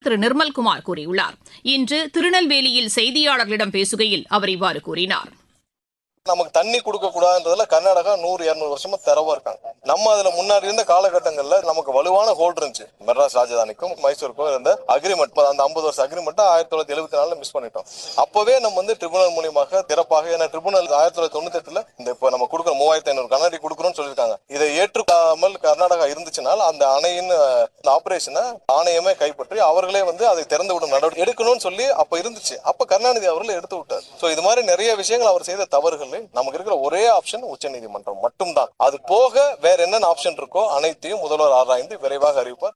திரு நிர்மல்குமார் கூறியுள்ளார் இன்று திருநெல்வேலியில் செய்தியாளர்களிடம் பேசுகையில் அவர் இவ்வாறு கூறினார் நமக்கு தண்ணி கொடுக்க கூடாதுன்றதுல கர்நாடகா நூறு இருநூறு வருஷமா தரவா இருக்காங்க நம்ம அதுல முன்னாடி இருந்த காலகட்டங்கள்ல நமக்கு வலுவான ஹோல்ட் இருந்துச்சு மெட்ராஸ் ராஜதானிக்கும் மைசூருக்கும் இருந்த அக்ரிமெண்ட் அந்த ஐம்பது வருஷம் அக்ரிமெண்ட் ஆயிரத்தி தொள்ளாயிரத்தி எழுபத்தி நாலுல மிஸ் பண்ணிட்டோம் அப்பவே நம்ம வந்து ட்ரிபுனல் மூலியமாக திறப்பாக ஏன்னா ட்ரிபுனல் ஆயிரத்தி தொள்ளாயிரத்தி தொண்ணூத்தி எட்டுல இந்த இப்ப நம்ம கொடுக்குற மூவாயிரத்தி ஐநூறு கண்ணாடி கொடுக்குறோம்னு சொல்லியிருக்காங்க இதை ஏற்றுக்காமல் கர்நாடகா இருந்துச்சுனால் அந்த அணையின் ஆபரேஷனை ஆணையமே கைப்பற்றி அவர்களே வந்து அதை திறந்து விடும் நடவடிக்கை எடுக்கணும்னு சொல்லி அப்ப இருந்துச்சு அப்ப கருணாநிதி அவர்கள் எடுத்து விட்டார் சோ இது மாதிரி நிறைய விஷயங்கள் அவர் செய்த தவறுகள் நமக்கு இருக்கிற ஒரே ஆப்ஷன் உச்சநீதிமன்றம் மட்டும்தான் அது போக வேற என்னென்ன ஆப்ஷன் இருக்கோ அனைத்தையும் முதல்வர் ஆராய்ந்து விரைவாக அறிவிப்பார்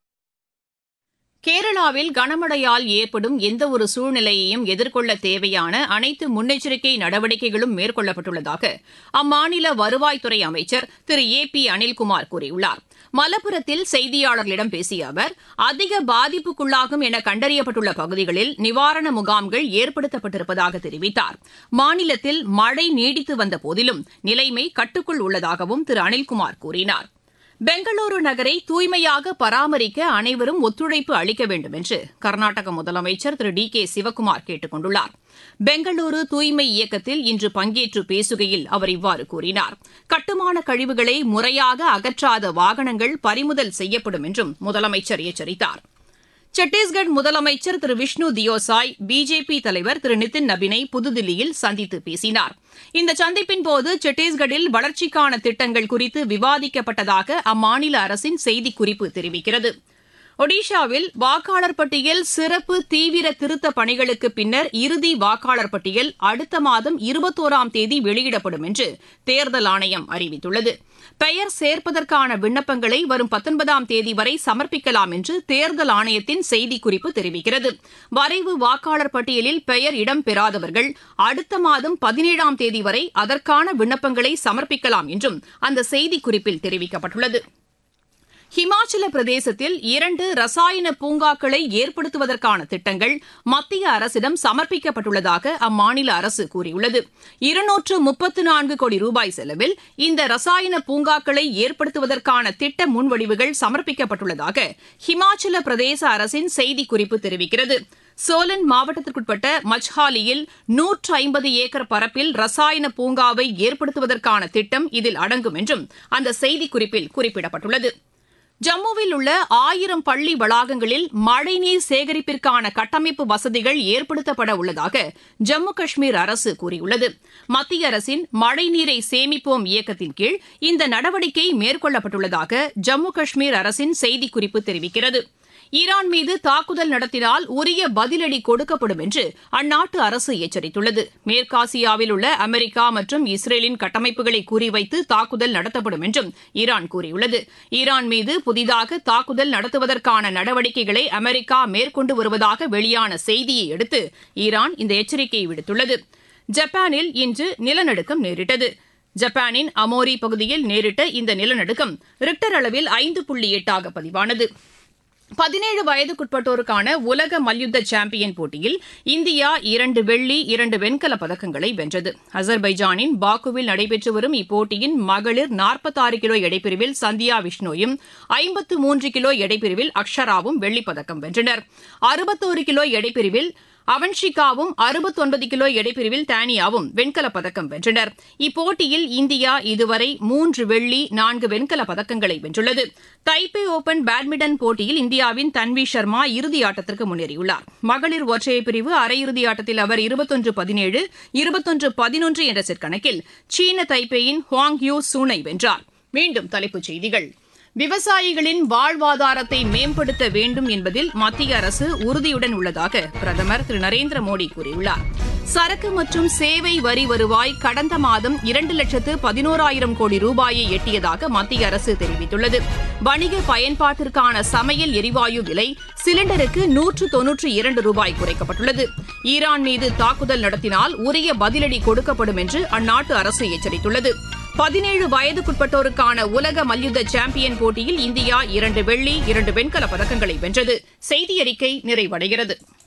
கேரளாவில் கனமழையால் ஏற்படும் எந்தவொரு சூழ்நிலையையும் எதிர்கொள்ள தேவையான அனைத்து முன்னெச்சரிக்கை நடவடிக்கைகளும் மேற்கொள்ளப்பட்டுள்ளதாக அம்மாநில வருவாய்த்துறை அமைச்சர் திரு ஏ பி அனில்குமார் கூறியுள்ளார் மலப்புரத்தில் செய்தியாளர்களிடம் பேசிய அவர் அதிக பாதிப்புக்குள்ளாகும் என கண்டறியப்பட்டுள்ள பகுதிகளில் நிவாரண முகாம்கள் ஏற்படுத்தப்பட்டிருப்பதாக தெரிவித்தார் மாநிலத்தில் மழை நீடித்து வந்த போதிலும் நிலைமை கட்டுக்குள் உள்ளதாகவும் திரு அனில்குமார் கூறினார் பெங்களூரு நகரை தூய்மையாக பராமரிக்க அனைவரும் ஒத்துழைப்பு அளிக்க வேண்டும் என்று கர்நாடக முதலமைச்சர் திரு டி கே சிவக்குமார் கேட்டுக் கொண்டுள்ளார் பெங்களூரு தூய்மை இயக்கத்தில் இன்று பங்கேற்று பேசுகையில் அவர் இவ்வாறு கூறினார் கட்டுமான கழிவுகளை முறையாக அகற்றாத வாகனங்கள் பறிமுதல் செய்யப்படும் என்றும் முதலமைச்சர் எச்சரித்தார் சத்தீஸ்கர் முதலமைச்சர் திரு விஷ்ணு தியோசாய் பிஜேபி தலைவர் திரு நிதின் நபினை புதுதில்லியில் சந்தித்து பேசினார் இந்த சந்திப்பின் போது சத்தீஸ்கரில் வளர்ச்சிக்கான திட்டங்கள் குறித்து விவாதிக்கப்பட்டதாக அம்மாநில அரசின் செய்திக்குறிப்பு தெரிவிக்கிறது ஒடிஷாவில் வாக்காளர் பட்டியல் சிறப்பு தீவிர திருத்த பணிகளுக்கு பின்னர் இறுதி வாக்காளர் பட்டியல் அடுத்த மாதம் இருபத்தோராம் தேதி வெளியிடப்படும் என்று தேர்தல் ஆணையம் அறிவித்துள்ளது பெயர் சேர்ப்பதற்கான விண்ணப்பங்களை வரும் பத்தொன்பதாம் தேதி வரை சமர்ப்பிக்கலாம் என்று தேர்தல் ஆணையத்தின் செய்திக்குறிப்பு தெரிவிக்கிறது வரைவு வாக்காளர் பட்டியலில் பெயர் இடம்பெறாதவர்கள் அடுத்த மாதம் பதினேழாம் தேதி வரை அதற்கான விண்ணப்பங்களை சமர்ப்பிக்கலாம் என்றும் அந்த செய்திக்குறிப்பில் தெரிவிக்கப்பட்டுள்ளது ஹிமாச்சல பிரதேசத்தில் இரண்டு ரசாயன பூங்காக்களை ஏற்படுத்துவதற்கான திட்டங்கள் மத்திய அரசிடம் சமர்ப்பிக்கப்பட்டுள்ளதாக அம்மாநில அரசு கூறியுள்ளது இருநூற்று முப்பத்து நான்கு கோடி ரூபாய் செலவில் இந்த ரசாயன பூங்காக்களை ஏற்படுத்துவதற்கான திட்ட முன்வடிவுகள் சமர்ப்பிக்கப்பட்டுள்ளதாக ஹிமாச்சல பிரதேச அரசின் செய்திக்குறிப்பு தெரிவிக்கிறது சோலன் மாவட்டத்திற்குட்பட்ட மச்ஹாலியில் நூற்று ஐம்பது ஏக்கர் பரப்பில் ரசாயன பூங்காவை ஏற்படுத்துவதற்கான திட்டம் இதில் அடங்கும் என்றும் அந்த செய்திக்குறிப்பில் குறிப்பிடப்பட்டுள்ளது ஜம்முவில் உள்ள ஆயிரம் பள்ளி வளாகங்களில் மழைநீர் சேகரிப்பிற்கான கட்டமைப்பு வசதிகள் ஏற்படுத்தப்பட உள்ளதாக ஜம்மு காஷ்மீர் அரசு கூறியுள்ளது மத்திய அரசின் மழைநீரை சேமிப்போம் இயக்கத்தின் கீழ் இந்த நடவடிக்கை மேற்கொள்ளப்பட்டுள்ளதாக ஜம்மு காஷ்மீர் அரசின் செய்திக்குறிப்பு தெரிவிக்கிறது ஈரான் மீது தாக்குதல் நடத்தினால் உரிய பதிலடி கொடுக்கப்படும் என்று அந்நாட்டு அரசு எச்சரித்துள்ளது மேற்காசியாவில் உள்ள அமெரிக்கா மற்றும் இஸ்ரேலின் கட்டமைப்புகளை குறிவைத்து தாக்குதல் நடத்தப்படும் என்றும் ஈரான் கூறியுள்ளது ஈரான் மீது புதிதாக தாக்குதல் நடத்துவதற்கான நடவடிக்கைகளை அமெரிக்கா மேற்கொண்டு வருவதாக வெளியான செய்தியை அடுத்து ஈரான் இந்த எச்சரிக்கையை விடுத்துள்ளது ஜப்பானில் இன்று நிலநடுக்கம் நேரிட்டது ஜப்பானின் அமோரி பகுதியில் நேரிட்ட இந்த நிலநடுக்கம் ரிக்டர் அளவில் ஐந்து புள்ளி எட்டாக பதிவானது பதினேழு வயதுக்குட்பட்டோருக்கான உலக மல்யுத்த சாம்பியன் போட்டியில் இந்தியா இரண்டு வெள்ளி இரண்டு வெண்கலப் பதக்கங்களை வென்றது அசர்பைஜானின் பாக்குவில் நடைபெற்று வரும் இப்போட்டியின் மகளிர் நாற்பத்தாறு கிலோ எடைப்பிரிவில் சந்தியா விஷ்ணோயும் ஐம்பத்து மூன்று கிலோ எடைப்பிரிவில் அக்ஷராவும் வெள்ளிப் பதக்கம் வென்றனர் அறுபத்தோரு கிலோ எடைப்பிரிவில் அவன்ஷிகாவும் அறுபத்தொன்பது கிலோ எடைப்பிரிவில் தானியாவும் வெண்கலப் பதக்கம் வென்றனர் இப்போட்டியில் இந்தியா இதுவரை மூன்று வெள்ளி நான்கு வெண்கலப் பதக்கங்களை வென்றுள்ளது தைப்பே ஓபன் பேட்மிண்டன் போட்டியில் இந்தியாவின் தன்வி சர்மா இறுதி ஆட்டத்திற்கு முன்னேறியுள்ளார் மகளிர் ஒற்றையர் பிரிவு அரையிறுதி ஆட்டத்தில் அவர் இருபத்தொன்று பதினேழு இருபத்தொன்று பதினொன்று என்ற செட் கணக்கில் சீன தைப்பேயின் ஹுவாங் யூ சூனை வென்றார் மீண்டும் தலைப்புச் செய்திகள் விவசாயிகளின் வாழ்வாதாரத்தை மேம்படுத்த வேண்டும் என்பதில் மத்திய அரசு உறுதியுடன் உள்ளதாக பிரதமர் திரு நரேந்திர மோடி கூறியுள்ளார் சரக்கு மற்றும் சேவை வரி வருவாய் கடந்த மாதம் இரண்டு லட்சத்து பதினோராயிரம் கோடி ரூபாயை எட்டியதாக மத்திய அரசு தெரிவித்துள்ளது வணிக பயன்பாட்டிற்கான சமையல் எரிவாயு விலை சிலிண்டருக்கு நூற்று தொன்னூற்று இரண்டு ரூபாய் குறைக்கப்பட்டுள்ளது ஈரான் மீது தாக்குதல் நடத்தினால் உரிய பதிலடி கொடுக்கப்படும் என்று அந்நாட்டு அரசு எச்சரித்துள்ளது பதினேழு வயதுக்குட்பட்டோருக்கான உலக மல்யுத்த சாம்பியன் போட்டியில் இந்தியா இரண்டு வெள்ளி இரண்டு வெண்கலப் பதக்கங்களை வென்றது செய்தி அறிக்கை நிறைவடைகிறது